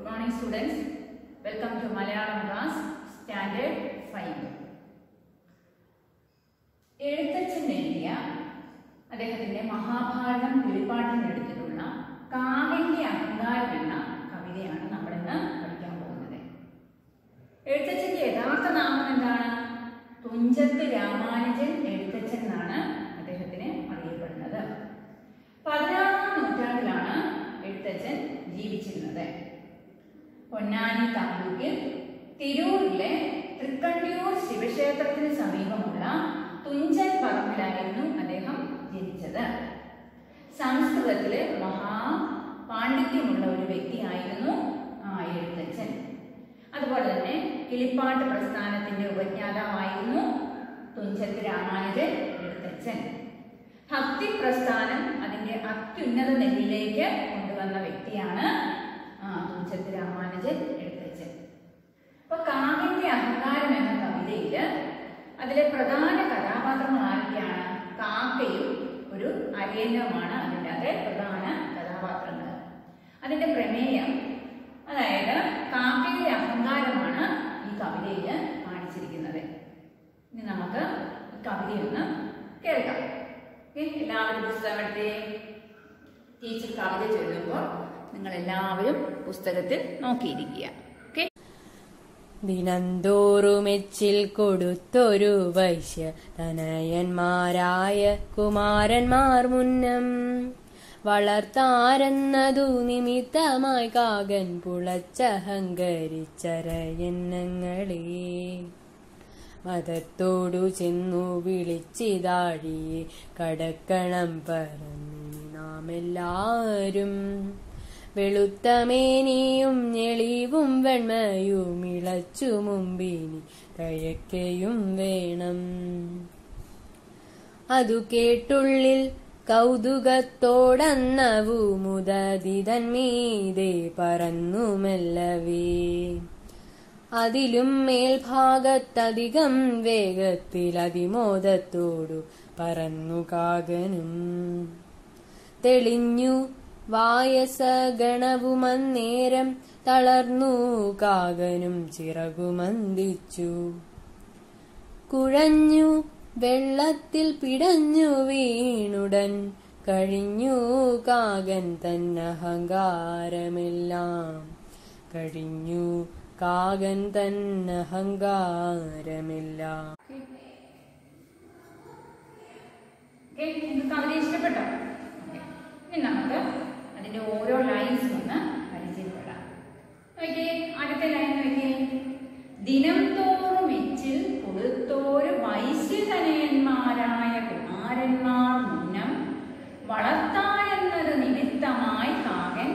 morning students. Welcome to Malayalam class standard 5. Ezhuthachan എഴുതിയ അദ്ദേഹത്തിന്റെ മഹാഭാരതം കിളിപ്പാട്ടിനെടുത്തിട്ടുള്ള കാവ്യന്റെ അഹങ്കാരം എന്ന കവിതയാണ് നമ്മൾ ഇന്ന് പഠിക്കാൻ പോകുന്നത് എഴുത്തച്ഛന്റെ യഥാർത്ഥ നാമം എന്താണ് തുഞ്ചത്ത് രാമാനുജൻ എഴുത്തച്ഛൻ എന്നാണ് അദ്ദേഹത്തിന് അറിയപ്പെടുന്നത് പതിനാറാം നൂറ്റാണ്ടിലാണ് എഴുത്തച്ഛൻ ജീവിച്ചിരുന്നത് പൊന്നാനി താലൂക്കിൽ തിരൂരിലെ തൃക്കണ്ടിയൂർ ശിവക്ഷേത്രത്തിന് സമീപമുള്ള തുഞ്ചൻ പറമ്പിലായിരുന്നു അദ്ദേഹം ജനിച്ചത് സംസ്കൃതത്തില് മഹാ പാണ്ഡിത്യമുള്ള ഒരു വ്യക്തിയായിരുന്നു ആ എഴുത്തച്ഛൻ അതുപോലെ തന്നെ കിളിപ്പാട്ട് പ്രസ്ഥാനത്തിന്റെ ഉപജ്ഞാതാവായിരുന്നു തുഞ്ചത്ത് രാമാനുജൻ എഴുത്തച്ഛൻ ഭക്തി പ്രസ്ഥാനം അതിന്റെ അത്യുന്നത നെല്ലിലേക്ക് കൊണ്ടുവന്ന വ്യക്തിയാണ് ആ തുഞ്ചത്ത് രാമാനുജൻ എഴുത്തച്ഛൻ അപ്പൊ കാവ്യന്റെ അഹങ്കാരം എന്ന കവിതയില് അതിലെ പ്രധാന കഥാപാത്രങ്ങൾ ആരൊക്കെയാണ് കാക്കയും ഒരു അരയന്നവുമാണ് അതിൻ്റെ അകത്തെ പ്രധാന കഥാപാത്രങ്ങൾ അതിന്റെ പ്രമേയം അതായത് കാക്കയുടെ അഹങ്കാരമാണ് ഈ കവിതയിൽ കാണിച്ചിരിക്കുന്നത് ഇനി നമുക്ക് ഈ കവിതയൊന്ന് കേൾക്കാം ഓക്കെ എല്ലാവരും പുസ്തകം എടുത്തേ ടീച്ചർ കവിത ചൊല്ലുമ്പോൾ നിങ്ങൾ എല്ലാവരും പുസ്തകത്തിൽ നോക്കിയിരിക്കുക ഓക്കെ ദിനംതോറുമെച്ചിൽ കൊടുത്തൊരു വൈശ്യ തനയന്മാരായ കുമാരന്മാർ മുന്നം വളർത്താരെന്നതു നിമിത്തമായി കാകൻ പുളച്ചഹങ്കരിച്ചരയന്നങ്ങളെ മതത്തോടു ചെന്നു വിളിച്ചിതാഴിയെ കടക്കണം പറഞ്ഞു നാം എല്ലാരും വെളുത്തമേനിയും ഞെളിവും വെണ്മയും ഇളച്ചു മുമ്പിനി കഴക്കയും വേണം അതു കേട്ടുള്ളിൽ കൗതുകത്തോടന്നവു മുതതിതന്മീതെ പറന്നു മെല്ലവേ അതിലും മേൽഭാഗത്തധികം വേഗത്തിൽ അതിമോദത്തോടു പറന്നു കാകനും തെളിഞ്ഞു വായസഗണവുമന്നേരം തളർന്നു കാകനും ചിറകുമന്തിച്ചു കുഴഞ്ഞു വെള്ളത്തിൽ പിടഞ്ഞു വീണുടൻ കഴിഞ്ഞു കാകൻ തന്നഹങ്കാരമെല്ലാം കഴിഞ്ഞു കാകൻ തന്നഹങ്കാരമെല്ലാം ഓക്കെ നിങ്ങൾക്ക് കവിത ഇഷ്ടപ്പെട്ടോ ഓക്കെ ഇനി നമുക്ക് അതിന്റെ ഓരോ ലൈൻസ് ഒന്ന് പരിചയപ്പെടാം നോക്കിയേ അടുത്ത ലൈൻ നോക്കിയേ ദിനം തോറും എച്ചിൽ കൊടുത്തോരു വൈശ്യതനയന്മാരായ കുമാരന്മാർ മുന്നം വളർത്താനെന്നത് നിമിത്തമായി കാകൻ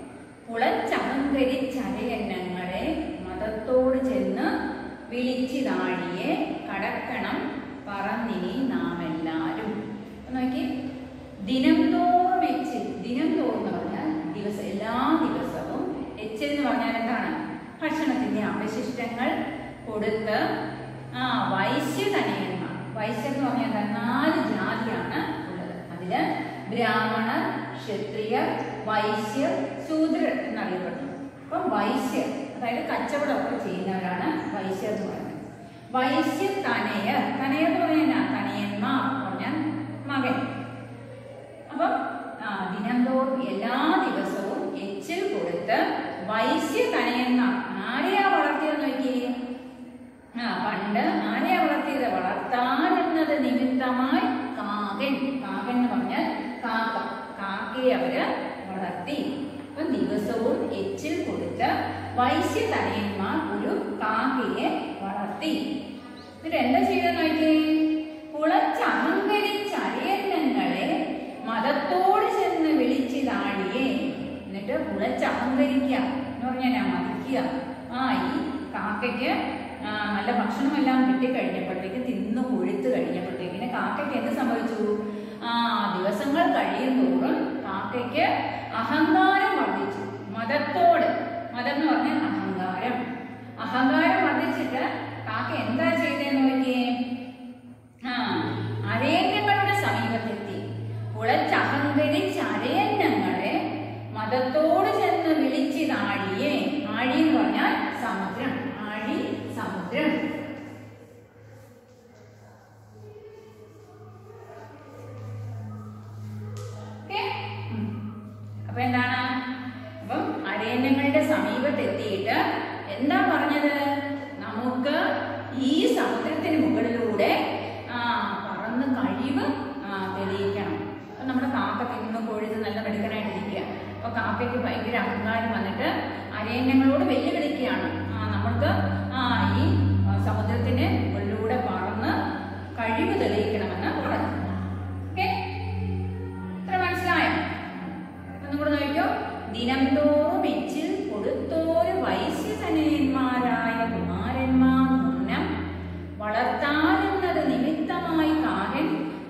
പുളച്ചഹങ്കരിച്ചരയന്നങ്ങളെ മതത്തോട് ചെന്ന് വിളിച്ചിതാഴിയെ കടക്കണം പറന്നിനി നാം എല്ലാരും നോക്കി ദിനം തോറും എച്ചിൽ ദിനം തോറും എന്ന് പറഞ്ഞാൽ ദിവസം എല്ലാ ദിവസവും എച്ചിൽ എന്ന് പറഞ്ഞാൽ എന്താണ് ഭക്ഷണത്തിന്റെ അവശിഷ്ടങ്ങൾ കൊടുത്ത് ആ വൈശ്യതനയന്മാർ വൈശ്യം എന്ന് പറഞ്ഞാൽ എന്താ? നാല് ജാതിയാണ് ഉള്ളത് അതില് ബ്രാഹ്മണർ ക്ഷത്രിയർ വൈശ്യർ ശൂദ്രർ എന്നറിയപ്പെടുന്നു അപ്പം വൈശ്യർ അതായത് കച്ചവടമൊക്കെ ചെയ്യുന്നവരാണ് വൈശ്യർ എന്ന് പറയുന്നത് വൈശ്യ തനയർ തനയർ എന്ന് പറഞ്ഞാൽ തനയന്മാർ എന്ന് പറഞ്ഞാൽ മകൻ അപ്പം ആ, ദിനംതോറും എല്ലാ ദിവസവും എച്ചിൽ കൊടുത്ത് വൈശ്യ തനയന്മാർ ആരെയാ വളർത്തിയത് നോക്കിയേ ആ പണ്ട് ആരെയാ വളർത്തിയത് വളർത്താൻ എന്നത് നിമിത്തമായി കാകൻ കാകൻ എന്ന് പറഞ്ഞാൽ കാക്ക കാക്കയെ അവര് വളർത്തി അപ്പൊ ദിവസവും എച്ചിൽ കൊടുത്ത് വൈശ്യ തനയന്മാർ ഒരു കാക്കയെ വളർത്തി എന്നിട്ട് എന്താ ചെയ്തെന്ന് നോക്കിയേ കുളച്ചഹങ്കരിച്ചരയന്നങ്ങളെ മതത്തോട് ചെന്ന് വിളിച്ചിതാഴിയെ എന്നിട്ട് കുളച്ചഹങ്കരിക്കുക എന്ന് പറഞ്ഞാൽ ഞാൻ മതിക്കുക ആ ഈ കാക്കയ്ക്ക് ആ, നല്ല ഭക്ഷണമെല്ലാം കിട്ടിക്കഴിഞ്ഞപ്പോഴത്തേക്ക് തിന്നു കൊഴുത്ത് കഴിഞ്ഞപ്പോഴത്തേക്കിന് കാക്കയ്ക്ക് എന്ത് സംഭവിച്ചു ആ ദിവസങ്ങൾ കഴിയും തോറും കാക്കയ്ക്ക് അഹങ്കാരം വർദ്ധിച്ചു മതത്തോട് മതം എന്ന് പറഞ്ഞാൽ അഹങ്കാരം അഹങ്കാരം വർദ്ധിച്ചിട്ട് കാക്ക എന്താ ചെയ്തതെന്ന് നോക്കിയേ ആ അരേന്യങ്ങളുടെ സമീപത്തെത്തി കുളച്ചഹങ്കരിച്ച് അരയന്നങ്ങളെ മതത്തോട് ചെന്ന് വിളിച്ചിതാഴിയെ എന്താ പറഞ്ഞത് നമുക്ക് ഈ സമുദ്രത്തിന് മുകളിലൂടെ ആ, പറന്ന് കഴിവ് ആ, തെളിയിക്കണം അപ്പൊ നമ്മുടെ കാക്കയ്ക്ക് ഇന്ന് കൊഴുത് നല്ല മെടുക്കനായിട്ടിരിക്കുക അപ്പൊ കാക്കയ്ക്ക് ഭയങ്കര അഹങ്കാരം വന്നിട്ട് അരയന്നങ്ങളോട് വെല്ലുവിളിക്കുകയാണ് ആ നമ്മൾക്ക് ആ ഈ ആ, സമുദ്രത്തിന് മുകളിലൂടെ പറന്ന് കഴിവ് തെളിയിക്കണമെന്ന് പറഞ്ഞു ഓക്കെ ഇത്ര മനസ്സിലായോ ഒന്നും കൂടെ നോക്കിയോ ദിനം തോറും എച്ചിൽ കൊടുത്തോര് വൈശ്യതനയന്മാരായ കുമാരന്മാർ മുന്നം വളർത്താനെന്നത് നിമിത്തമായി കാകൻ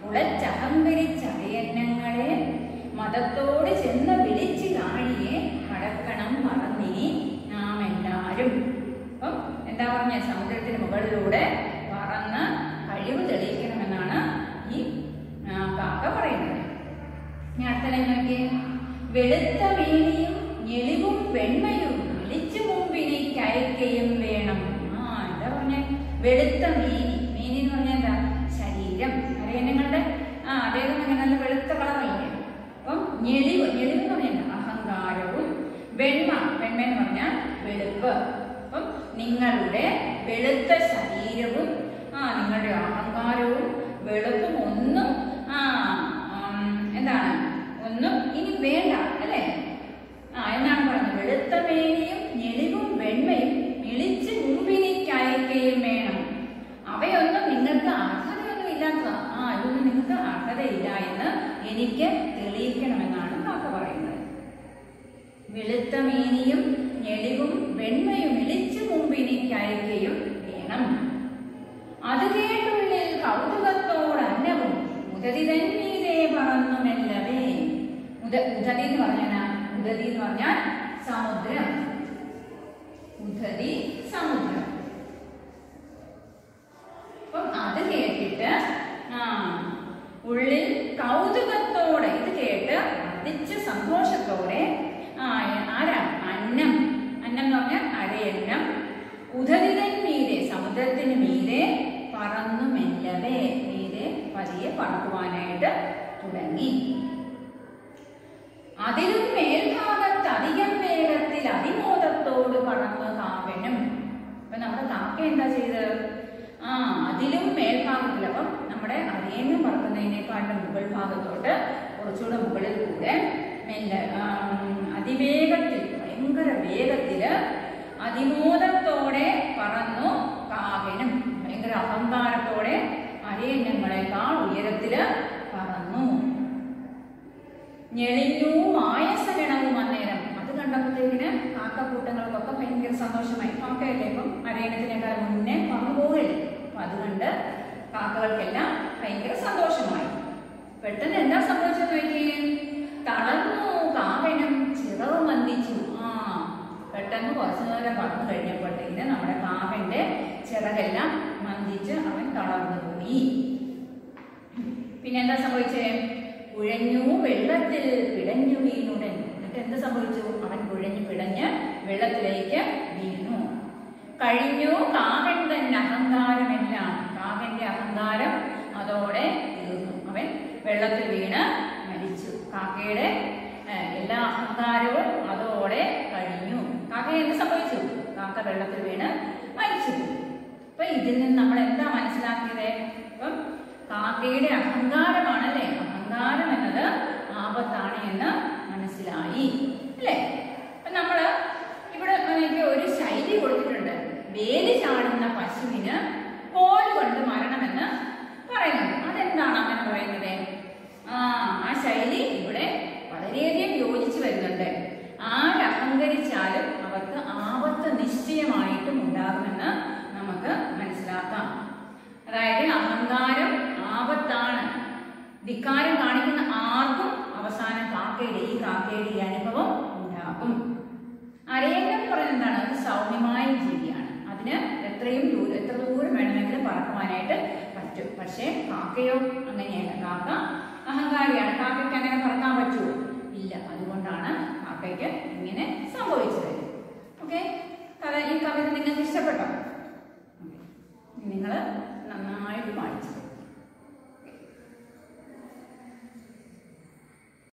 ഉളച്ചഹങ്കരിച്ചടയന്നങ്ങളെ മതത്തോട് ചെന്ന് വിളിച്ചു കാഴിയെ കടക്കണം മറന്നിനി നാം എല്ലാരും അപ്പം എന്താ പറഞ്ഞ സമുദ്രത്തിന് മുകളിലൂടെ പറന്ന് കഴിവ് തെളിയിക്കണമെന്നാണ് ഈ ആ, കാക്ക പറയുന്നത് ഇനി അടുത്ത ലൈൻ നോക്കിയേ വെളുത്ത വീണിയും ഞെളിവും വെണ്മയും വിളിച്ചു മുമ്പിലേക്ക് അയക്കുകയും വേണം ആ എന്താ പറഞ്ഞേ വെളുത്ത മീനി മീനി എന്ന് പറഞ്ഞാൽ എന്താ ശരീരം അറിയാം നിങ്ങളുടെ ആ അദ്ദേഹം അങ്ങനെ നല്ല വെളുത്ത കളറല്ലേ അപ്പം ഞെളിവ് ഞെളിവ് എന്ന് പറഞ്ഞാൽ എന്താ? അഹങ്കാരവും വെണ്മ വെണ്മ എന്ന് പറഞ്ഞാൽ വെളുപ്പ് അപ്പം നിങ്ങളുടെ വെളുത്ത ശരീരവും ആ നിങ്ങളുടെ അഹങ്കാരവും വെളുപ്പും ഒന്നും ആ ഉം, എന്താണ് ഒന്നും ഇനി വേണ്ട അല്ലേ ആ എന്നാണ് പറഞ്ഞത് വെളുത്ത മേനിയും ഞെളിവും വെണ്മയും മിളിച്ച് മുമ്പിലേക്ക് അയക്കുകയും വേണം അവയൊന്നും നിങ്ങൾക്ക് അർഹതയൊന്നും ഇല്ലാത്തതാ ആ ഇതൊന്നും നിങ്ങൾക്ക് അർഹതയില്ല എന്ന് എനിക്ക് തെളിയിക്കണമെന്നാണ് കാക്ക പറയുന്നത് വെളുത്ത മീനിയും ഞെളിവും വെണ്മയും ഇളിച്ചു മുമ്പിലേക്ക് അയക്കുകയും വേണം അത് കേട്ടുള്ളിൽ കൗതുകത്തോട് അന്നവും ഉദതി തന്നീതേ പറന്നു മെല്ലവേ ഉദ ഉദതി എന്ന് പറഞ്ഞാൽ ഉദതി എന്ന് പറഞ്ഞാൽ സമുദ്രം ഉദതി സമുദ്രം അപ്പം അത് കേട്ടിട്ട് ആ ഉള്ളിൽ കൗതുകത്തോടെ ഇത് കേട്ട് അതിച്ച സന്തോഷത്തോടെ ആ ആരാ അന്നം അന്നം എന്ന് പറഞ്ഞാൽ അരയന്നം ഉദതിതൻ മീതെ സമുദ്രത്തിന് മീതെ പറന്നു മെല്ലവേ മീതെ പതിയെ പറക്കുവാനായിട്ട് തുടങ്ങി അതിലും മേൽഭാഗത്ത് അധികം വേഗത്തിൽ അതിമോദത്തോട് പറന്ന് കാവനും അപ്പൊ നമ്മുടെ കാക്ക എന്താ ചെയ്തത് ആ അതിലും മേൽഭാഗത്തിൽ അപ്പം നമ്മുടെ അരയന്നം പറക്കുന്നതിനേക്കാളും മുകൾ ഭാഗത്തോട്ട് കുറച്ചുകൂടെ മുകളിൽ കൂടെ മെല്ലെ ആം, അതിവേഗത്തിൽ ഭയങ്കര വേഗത്തില് അതിമോദത്തോടെ പറന്നു കാവനും ഭയങ്കര അഹങ്കാരത്തോടെ അരയന്നങ്ങളെക്കാൾ ഉയരത്തില് പറന്നു ഞെളിഞ്ഞു ആയസഗണവും അന്നേരം അത് കണ്ടപ്പോഴത്തേക്കിന് കാക്കക്കൂട്ടങ്ങൾക്കൊക്കെ ഭയങ്കര സന്തോഷമായി കാക്കയല്ലേ ഇപ്പം അരയണത്തിനേക്കാൾ മുന്നേ പറന്നു പോകല്ലേ അപ്പൊ അത് കണ്ട് കാക്കകൾക്കെല്ലാം ഭയങ്കര സന്തോഷമായി പെട്ടെന്ന് എന്താ സംഭവിച്ചത് നോക്കിയേ തളർന്നു കാവനും ചിറവ് മന്ദിച്ചു ആ പെട്ടെന്ന് കുറച്ചു നേരം പറന്നു കഴിഞ്ഞപ്പോഴത്തേക്കിന് നമ്മുടെ കാവന്റെ ചിറകെല്ലാം മന്ദിച്ച് അവൻ തളർന്നു പോയി പിന്നെ എന്താ സംഭവിച്ചേ കുഴഞ്ഞു വെള്ളത്തിൽ പിടഞ്ഞു വീണുടൻ എന്നിട്ട് എന്ത് സംഭവിച്ചു അവൻ കുഴഞ്ഞു പിടഞ്ഞ് വെള്ളത്തിലേക്ക് വീണു കഴിഞ്ഞു കാകൻ തന്നെ അഹങ്കാരമെല്ലാം കാകന്റെ അഹങ്കാരം അതോടെ തീർന്നു അവൻ വെള്ളത്തിൽ വീണ് മരിച്ചു കാക്കയുടെ ഏഹ്, എല്ലാ അഹങ്കാരവും അതോടെ കഴിഞ്ഞു കാക്ക എന്ത് സംഭവിച്ചു കാക്ക വെള്ളത്തിൽ വീണ് മരിച്ചു അപ്പൊ ഇതിൽ നിന്ന് നമ്മൾ എന്താ മനസ്സിലാക്കിയത് ഇപ്പം കാക്കയുടെ അഹങ്കാരമാണല്ലേ അഹങ്കാരം എന്നത് ആപത്താണ് എന്ന് മനസ്സിലായി അല്ലേ അപ്പൊ നമ്മള് ഇവിടെ എനിക്ക് ഒരു ശൈലി കൊടുത്തിട്ടുണ്ട് വേലി ചാടുന്ന പശുവിന് കോല് കൊണ്ട് മരണമെന്ന് പറയുന്നുണ്ട് അതെന്താണ് അങ്ങനെ പറയുന്നത് ആ ആ ശൈലി ഇവിടെ വളരെയധികം യോജിച്ചു വരുന്നുണ്ട് ആരഹങ്കരിച്ചാലും അവർക്ക് ആപത്ത് നിശ്ചയമായിട്ടും ഉണ്ടാകുമെന്ന് നമുക്ക് മനസ്സിലാക്കാം അതായത് അഹങ്കാരം ആപത്താണ് ധിക്കാരം കാണിക്കുന്ന ആർക്കും അവസാനം കാക്കയുടെ ഈ കാക്കയുടെ ഈ അനുഭവം ഉണ്ടാകും അരയന്നം പറയുന്നത് എന്താണ് ഒരു സൗമ്യമായ ജീവിയാണ് അതിന് എത്രയും ദൂരം എത്ര ദൂരം വേണമെങ്കിലും പറക്കുവാനായിട്ട് പറ്റും പക്ഷേ കാക്കയോ അങ്ങനെയല്ല കാക്ക അഹങ്കാരിയാണ് കാക്കയ്ക്ക് അങ്ങനെ പറക്കാൻ പറ്റുമോ ഇല്ല അതുകൊണ്ടാണ് കാക്കയ്ക്ക് ഇങ്ങനെ സംഭവിച്ചത് ഓക്കെ കഥ ഈ കവിത നിങ്ങൾക്ക് ഇഷ്ടപ്പെട്ടോ